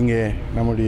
இங்கே நம்முடைய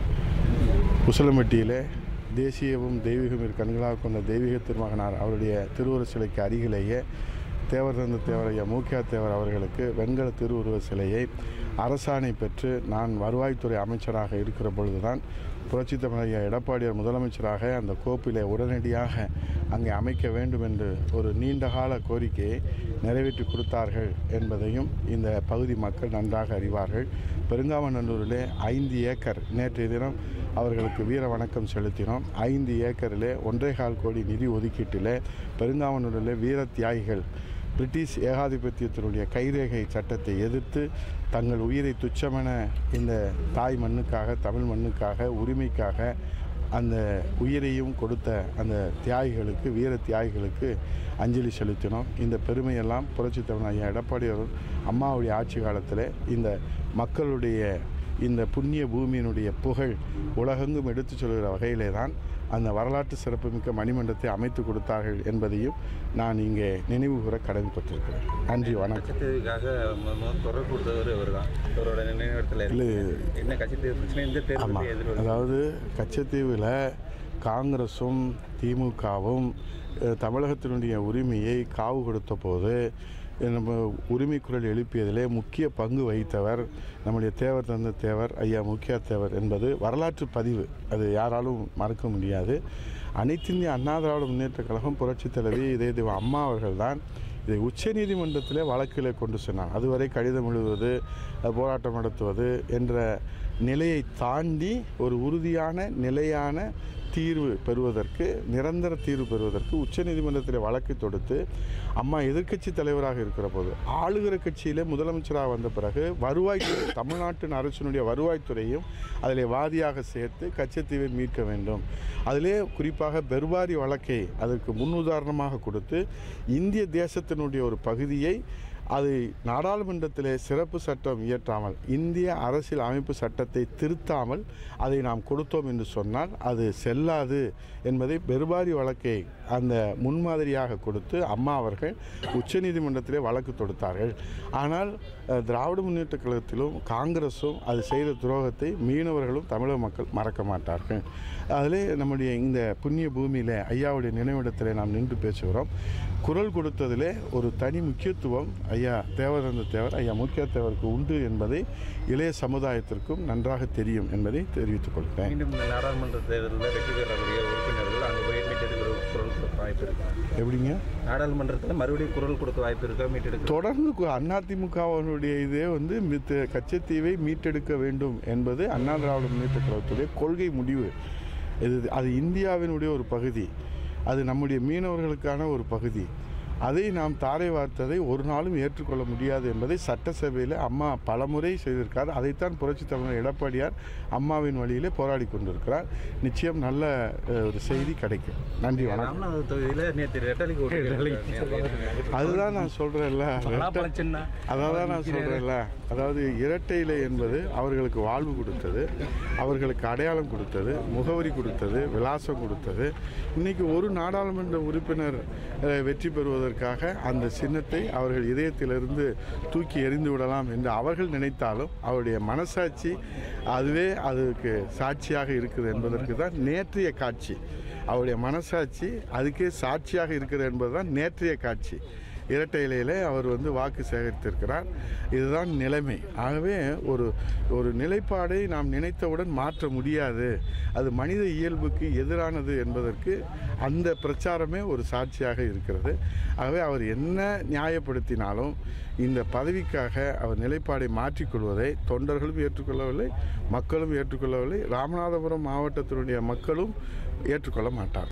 உசலம்பட்டியில் தேசியமும் தெய்வீகம் இரு கண்களாக கொண்ட தெய்வீக திருமகனார் அவருடைய திருவுருவ சிலைக்கு அருகிலேயே தேவர் தந்த தேவர் ஐயா மூக்கியா தேவர் அவர்களுக்கு வெண்கல திருவுருவ சிலையை அரசாணை பெற்று நான் வருவாய்த்துறை அமைச்சராக இருக்கிற பொழுதுதான் புரட்சித் தமிழர் ஐயா எடப்பாடியார் முதலமைச்சராக அந்த கோப்பிலே உடனடியாக அங்கே அமைக்க வேண்டும் என்று ஒரு நீண்டகால கோரிக்கையை நிறைவேற்றி கொடுத்தார்கள் என்பதையும் இந்த பகுதி மக்கள் நன்றாக அறிவார்கள் பெருங்காமநல்லூரிலே ஐந்து ஏக்கர் நேற்றைய தினம் அவர்களுக்கு வீர வணக்கம் செலுத்தினோம் ஐந்து ஏக்கரிலே ஒன்றே கால் கோடி நிதி ஒதுக்கீட்டிலே பெருங்காமநல்லூரிலே வீர தியாகிகள் பிரிட்டிஷ் ஏகாதிபத்தியத்தினுடைய கைரேகை சட்டத்தை எதிர்த்து தங்கள் உயிரை துச்சமென இந்த தாய் மண்ணுக்காக தமிழ் மண்ணுக்காக உரிமைக்காக அந்த உயிரையும் கொடுத்த அந்த தியாகிகளுக்கு வீர தியாகிகளுக்கு அஞ்சலி செலுத்தினோம் இந்த பெருமையெல்லாம் புரட்சித் தமிழ் ஐயா எடப்பாடி அவர்கள் அம்மாவுடைய ஆட்சி காலத்தில் இந்த மக்களுடைய இந்த புண்ணிய பூமியினுடைய புகழ் உலகெங்கும் எடுத்துச் சொல்கிற வகையிலே தான் அந்த வரலாற்று சிறப்புமிக்க மணிமண்டத்தை அமைத்து கொடுத்தார்கள் என்பதையும் நான் இங்கே நினைவு கூற கடமைப்பட்டிருக்கிறேன் நன்றி வணக்கம் கட்சித்தேவைக்காக குரல் கொடுத்தவர் இவர் தான் இவரோட நினைவிடத்தில் இல்லை. என்ன கட்சித்தேவை பிரச்சனை இந்த ஆமாம் தேர்தலுக்கு எதிர்ப்பு அதாவது கச்சத்தீவில் காங்கிரஸும் திமுகவும் அஹ், தமிழகத்தினுடைய உரிமையை காவு கொடுத்த போது அஹ், நம்ம உரிமை குரல் எழுப்பியதிலே முக்கிய பங்கு வகித்தவர் நம்முடைய தேவர் தந்த தேவர் ஐயா முக்கிய தேவர் என்பது வரலாற்று பதிவு அது யாராலும் மறக்க முடியாது அனைத்திந்திய அண்ணா திராவிட முன்னேற்ற கழகம் புரட்சித் தலைவி இதே தெய்வ அம்மா அவர்கள்தான் இதை உச்சநீதிமன்றத்திலே வழக்கிலே கொண்டு சென்னார் அதுவரை கடிதம் எழுதுவது அஹ், போராட்டம் நடத்துவது என்ற நிலையை தாண்டி ஒரு உறுதியான நிலையான தீர்வு பெறுவதற்கு நிரந்தர தீர்வு பெறுவதற்கு உச்சநீதிமன்றத்தில் வழக்கு தொடுத்து அம்மா எதிர்க்கட்சி தலைவராக இருக்கிற போது ஆளுகிற கட்சியிலே முதலமைச்சராக வந்த பிறகு வருவாய்த்துறை தமிழ்நாட்டின் அரசினுடைய வருவாய்த்துறையும் அதில் வாதியாக சேர்த்து கச்சத்தீவை மீட்க வேண்டும் அதிலே குறிப்பாக பெர்வாரி வழக்கை அதற்கு முன்னுதாரணமாக கொடுத்து இந்திய தேசத்தினுடைய ஒரு பகுதியை அது நாடாளுமன்றத்திலே சிறப்பு சட்டம் இயற்றாமல் இந்திய அரசியல் அமைப்பு சட்டத்தை திருத்தாமல் அதை நாம் கொடுத்தோம் என்று சொன்னால் அது செல்லாது என்பதை பெருபாரி வழக்கை அந்த முன்மாதிரியாக கொடுத்து அம்மா அவர்கள் உச்சநீதிமன்றத்திலே வழக்கு தொடுத்தார்கள் ஆனால் அஹ், திராவிட முன்னேற்ற கழகத்திலும் காங்கிரஸும் அது செய்த துரோகத்தை மீனவர்களும் தமிழக மக்கள் மறக்க மாட்டார்கள் அதிலே நம்முடைய இந்த புண்ணிய பூமியில் ஐயாவுடைய நினைவிடத்தில் நாம் நின்று பேசுகிறோம் குரல் கொடுத்ததிலே ஒரு தனி முக்கியத்துவம் ஐயா தேவதந்த தேவர் ஐயா முக்கிய தேவருக்கு உண்டு என்பதை இளைய சமுதாயத்திற்கும் நன்றாக தெரியும் என்பதை தெரிவித்துக் கொள்கிறேன் மீண்டும் இந்த நாடாளுமன்ற தேர்தலில் வெற்றி பெறக்கூடிய உறுப்பினர்கள் அங்கே போய் மீட்டெடுக்கிற குரல் கொடுக்க வாய்ப்பு இருக்கா எப்படிங்க நாடாளுமன்றத்தில் மறுபடியும் குரல் கொடுக்க வாய்ப்பு இருக்கா மீட்டெடுக்க தொடர்ந்து கு- அதிமுகவினுடைய இதே வந்து மித்த கச்சத்தீவை மீட்டெடுக்க வேண்டும் என்பது அண்ணா திராவிட முன்னேற்ற கழகத்துடைய கொள்கை முடிவு இது அது இந்தியாவினுடைய ஒரு பகுதி அது நம்முடைய மீனவர்களுக்கான ஒரு பகுதி அதை நாம் தாரை வார்த்ததை ஒரு நாளும் ஏற்றுக்கொள்ள முடியாது என்பதை சட்டசபையில் அம்மா பலமுறை செய்திருக்கார் அதைத்தான் புரட்சித் தலைவர் எடப்பாடியார் அம்மாவின் வழியிலே போராடி கொண்டிருக்கிறார் நிச்சயம் நல்ல அஹ், ஒரு செய்தி கிடைக்கும் நன்றி வணக்கம் ராமநாதபுரம் தொகுதியில் நேற்று ரெட்டலிக்கு ஓட்டு அதுதான் நான் சொல்கிறேன்ல பலாப்பழம் சின்ன அதான் நான் சொல்கிறேன்ல அதாவது இரட்டை இலை என்பது அவர்களுக்கு வாழ்வு கொடுத்தது அவர்களுக்கு அடையாளம் கொடுத்தது முகவரி கொடுத்தது விலாசம் கொடுத்தது இன்னைக்கு ஒரு நாடாளுமன்ற உறுப்பினர் அஹ், வெற்றி பெறுவதற்காக அந்த சின்னத்தை அவர்கள் இதயத்திலிருந்து தூக்கி எறிந்து விடலாம் என்று அவர்கள் நினைத்தாலும் அவருடைய மனசாட்சி அதுவே அதுக்கு சாட்சியாக இருக்குது என்பதற்கு தான் நேற்றைய காட்சி அவருடைய மனசாட்சி அதுக்கே சாட்சியாக இருக்கிறது என்பதுதான் நேற்றைய காட்சி இரட்டை இலையிலே அவர் வந்து வாக்கு சேகரித்திருக்கிறார் இதுதான் நிலைமை ஆகவே ஒரு ஒரு நிலைப்பாடை நாம் நினைத்தவுடன் மாற்ற முடியாது அது மனித இயல்புக்கு எதிரானது என்பதற்கு அந்த பிரச்சாரமே ஒரு சாட்சியாக இருக்கிறது ஆகவே அவர் என்ன நியாயப்படுத்தினாலும் இந்த பதவிக்காக அவர் நிலைப்பாடை மாற்றிக்கொள்வதை தொண்டர்களும் ஏற்றுக்கொள்ளவில்லை மக்களும் ஏற்றுக்கொள்ளவில்லை ராமநாதபுரம் மாவட்டத்தினுடைய மக்களும் ஏற்றுக்கொள்ள மாட்டார்